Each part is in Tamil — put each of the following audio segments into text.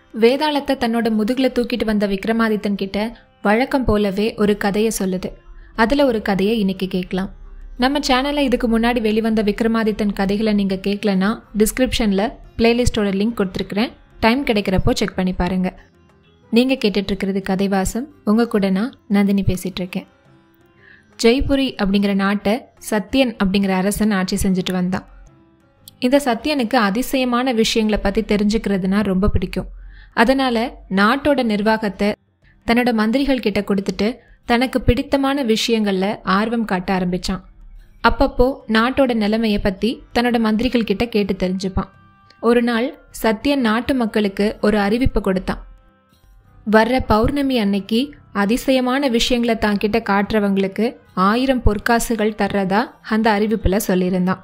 வேதாளத்தை தன்னோட முதுகுல தூக்கிட்டு வந்த விக்ரமாதித்தன் கிட்ட வழக்கம் போலவே ஒரு கதையை சொல்லுது அதில் ஒரு கதையை இன்னைக்கு கேட்கலாம் நம்ம சேனலில் இதுக்கு முன்னாடி வெளிவந்த விக்ரமாதித்தன் கதைகளை நீங்கள் கேட்கலனா டிஸ்கிரிப்ஷனில் பிளேலிஸ்டோட லிங்க் கொடுத்துருக்குறேன் டைம் கிடைக்கிறப்போ செக் பண்ணி பாருங்கள் நீங்கள் கேட்டுட்ருக்கிறது கதைவாசம் உங்கள் கூட நான் நந்தினி பேசிகிட்டு இருக்கேன் ஜெய்புரி அப்படிங்கிற நாட்டை சத்யன் அப்படிங்கிற அரசன் ஆட்சி செஞ்சுட்டு வந்தான் இந்த சத்யனுக்கு அதிசயமான விஷயங்களை பற்றி தெரிஞ்சுக்கிறதுனா ரொம்ப பிடிக்கும் அதனால் நாட்டோட நிர்வாகத்தை தன்னோட மந்திரிகள் கிட்ட கொடுத்துட்டு தனக்கு பிடித்தமான விஷயங்களில் ஆர்வம் காட்ட ஆரம்பிச்சான் அப்பப்போ நாட்டோட நிலைமையை பற்றி தன்னோட மந்திரிகள் கிட்ட கேட்டு தெரிஞ்சுப்பான் ஒரு நாள் சத்யன் நாட்டு மக்களுக்கு ஒரு அறிவிப்பு கொடுத்தான் வர்ற பௌர்ணமி அன்னைக்கு அதிசயமான விஷயங்களை தான் கிட்ட காட்டுறவங்களுக்கு ஆயிரம் பொற்காசுகள் தர்றதா அந்த அறிவிப்பில் சொல்லியிருந்தான்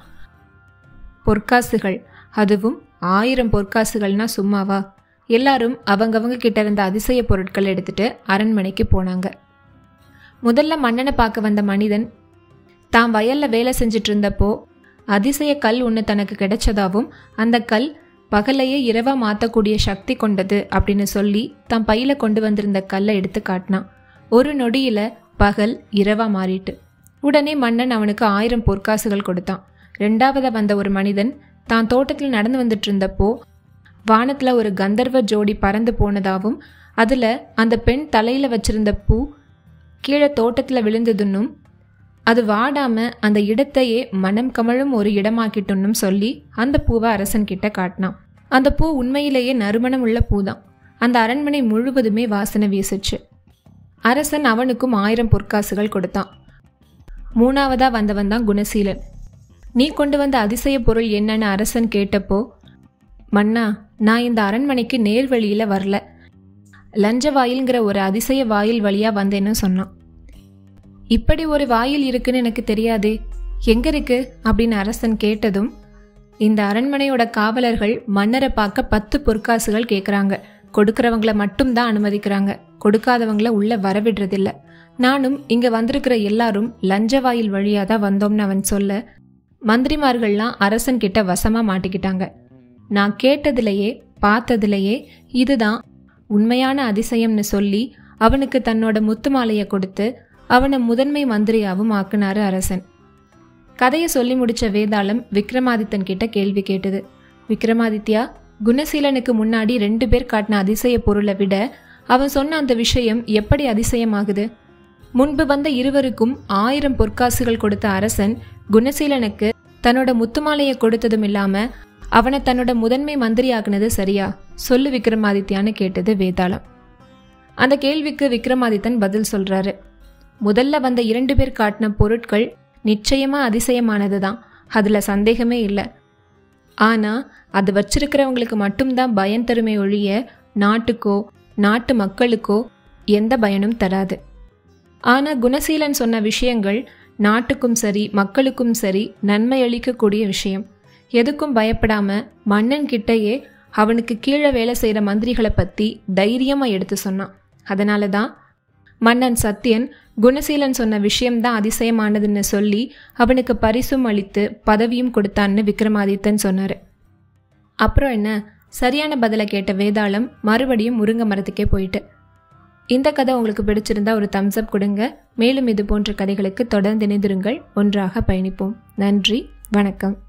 பொற்காசுகள் அதுவும் ஆயிரம் பொற்காசுகள்னா சும்மாவா எல்லாரும் அவங்கவங்க கிட்ட இருந்த அதிசய பொருட்கள் எடுத்துட்டு அரண்மனைக்கு போனாங்க முதல்ல மன்னனை பார்க்க வந்த மனிதன் தான் வயல்ல வேலை செஞ்சுட்டு இருந்தப்போ அதிசய கல் ஒன்று தனக்கு கிடைச்சதாவும் அந்த கல் பகலையே இரவா மாற்றக்கூடிய சக்தி கொண்டது அப்படின்னு சொல்லி தான் பையில கொண்டு வந்திருந்த கல்லை எடுத்து காட்டினான் ஒரு நொடியில பகல் இரவா மாறிட்டு உடனே மன்னன் அவனுக்கு ஆயிரம் பொற்காசுகள் கொடுத்தான் ரெண்டாவதா வந்த ஒரு மனிதன் தான் தோட்டத்தில் நடந்து வந்துட்டு இருந்தப்போ வானத்துல ஒரு கந்தர்வ ஜோடி பறந்து போனதாவும் அதுல அந்த பெண் தலையில வச்சிருந்த பூ கீழே தோட்டத்துல விழுந்ததுன்னும் அது வாடாம அந்த இடத்தையே மனம் கமழும் ஒரு இடமாக்கிட்டுன்னும் சொல்லி அந்த பூவை அரசன் கிட்ட காட்டினான் அந்த பூ உண்மையிலேயே நறுமணம் உள்ள பூதான் அந்த அரண்மனை முழுவதுமே வாசனை வீசுச்சு அரசன் அவனுக்கும் ஆயிரம் பொற்காசுகள் கொடுத்தான் மூணாவதா வந்தவன் தான் குணசீலன் நீ கொண்டு வந்த அதிசய பொருள் என்னன்னு அரசன் கேட்டப்போ மன்னா நான் இந்த அரண்மனைக்கு நேர் வழியில வரல லஞ்ச வாயில்ங்கிற ஒரு அதிசய வாயில் வழியா வந்தேன்னு சொன்னான் இப்படி ஒரு வாயில் இருக்குன்னு எனக்கு தெரியாதே எங்க இருக்கு அப்படின்னு அரசன் கேட்டதும் இந்த அரண்மனையோட காவலர்கள் மன்னரை பார்க்க பத்து பொற்காசுகள் கேட்குறாங்க கொடுக்கறவங்கள மட்டும்தான் அனுமதிக்கிறாங்க கொடுக்காதவங்கள உள்ள வரவிடுறதில்ல நானும் இங்க வந்திருக்கிற எல்லாரும் லஞ்ச வாயில் வழியா தான் வந்தோம்னு அவன் சொல்ல மந்திரிமார்கள்லாம் அரசன் கிட்ட வசமா மாட்டிக்கிட்டாங்க நான் கேட்டதிலேயே பார்த்ததிலேயே இதுதான் உண்மையான அதிசயம்னு சொல்லி அவனுக்கு தன்னோட முத்து மாலையை கொடுத்து அவனை முதன்மை மந்திரியாவும் ஆக்குனாரு அரசன் கதையை சொல்லி முடிச்ச வேதாளம் விக்ரமாதித்தன் கிட்ட கேள்வி கேட்டது விக்ரமாதித்யா குணசீலனுக்கு முன்னாடி ரெண்டு பேர் காட்டின அதிசய பொருளை விட அவன் சொன்ன அந்த விஷயம் எப்படி அதிசயமாகுது முன்பு வந்த இருவருக்கும் ஆயிரம் பொற்காசுகள் கொடுத்த அரசன் குணசீலனுக்கு தன்னோட முத்துமாலையை கொடுத்ததும் இல்லாம அவனை தன்னோட முதன்மை மந்திரியாக்குனது சரியா சொல்லு விக்ரமாதித்யான்னு கேட்டது வேதாளம் அந்த கேள்விக்கு விக்ரமாதித்தன் பதில் சொல்றாரு முதல்ல வந்த இரண்டு பேர் காட்டின பொருட்கள் நிச்சயமா அதிசயமானது தான் அதுல சந்தேகமே இல்லை ஆனா அது வச்சிருக்கிறவங்களுக்கு மட்டும்தான் பயம் தருமே ஒழிய நாட்டுக்கோ நாட்டு மக்களுக்கோ எந்த பயனும் தராது ஆனா குணசீலன் சொன்ன விஷயங்கள் நாட்டுக்கும் சரி மக்களுக்கும் சரி நன்மை அளிக்கக்கூடிய விஷயம் எதுக்கும் பயப்படாம மன்னன் கிட்டயே அவனுக்கு கீழே வேலை செய்கிற மந்திரிகளை பற்றி தைரியமாக எடுத்து சொன்னான் அதனால தான் மன்னன் சத்யன் குணசீலன் சொன்ன விஷயம்தான் அதிசயமானதுன்னு சொல்லி அவனுக்கு பரிசும் அளித்து பதவியும் கொடுத்தான்னு விக்ரமாதித்தன் சொன்னார் அப்புறம் என்ன சரியான பதிலை கேட்ட வேதாளம் மறுபடியும் முருங்க மரத்துக்கே போயிட்டு இந்த கதை உங்களுக்கு பிடிச்சிருந்தா ஒரு தம்ஸ் அப் கொடுங்க மேலும் இது போன்ற கதைகளுக்கு தொடர்ந்து இணைந்திருங்கள் ஒன்றாக பயணிப்போம் நன்றி வணக்கம்